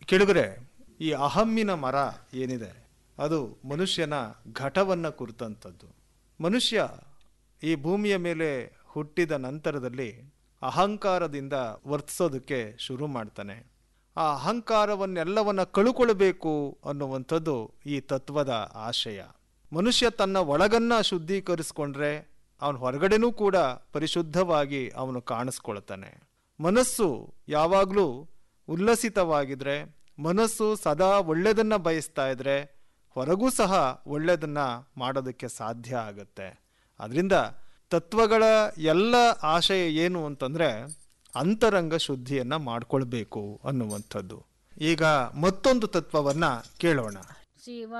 ಕೆಳಗರೆ ಈ ಅಹಮ್ಮಿನ ಮರ ಏನಿದೆ ಅದು ಮನುಷ್ಯನ ಘಟವನ್ನು ಕುರಿತಂಥದ್ದು ಮನುಷ್ಯ ಈ ಭೂಮಿಯ ಮೇಲೆ ಹುಟ್ಟಿದ ನಂತರದಲ್ಲಿ ಅಹಂಕಾರದಿಂದ ವರ್ತಿಸೋದಕ್ಕೆ ಶುರು ಮಾಡ್ತಾನೆ ಆ ಅಹಂಕಾರವನ್ನೆಲ್ಲವನ್ನ ಕಳುಕೊಳ್ಬೇಕು ಅನ್ನುವಂಥದ್ದು ಈ ತತ್ವದ ಆಶಯ ಮನುಷ್ಯ ತನ್ನ ಒಳಗನ್ನ ಶುದ್ಧೀಕರಿಸ್ಕೊಂಡ್ರೆ ಅವನ ಹೊರಗಡೆನೂ ಕೂಡ ಪರಿಶುದ್ಧವಾಗಿ ಅವನು ಕಾಣಿಸ್ಕೊಳ್ತಾನೆ ಮನಸ್ಸು ಯಾವಾಗಲೂ ಉಲ್ಲಸಿತವಾಗಿದ್ರೆ ಮನಸ್ಸು ಸದಾ ಒಳ್ಳೆಯದನ್ನ ಬಯಸ್ತಾ ಇದ್ರೆ ಹೊರಗೂ ಸಹ ಒಳ್ಳೆಯದನ್ನ ಮಾಡೋದಕ್ಕೆ ಸಾಧ್ಯ ಆಗುತ್ತೆ ಅದರಿಂದ ತತ್ವಗಳ ಎಲ್ಲ ಆಶಯ ಏನು ಅಂತಂದ್ರೆ ಅಂತರಂಗ ಶುದ್ಧಿಯನ್ನ ಮಾಡ್ಕೊಳ್ಬೇಕು ಅನ್ನುವಂಥದ್ದು ಈಗ ಮತ್ತೊಂದು ತತ್ವವನ್ನ ಕೇಳೋಣ ಶಿವ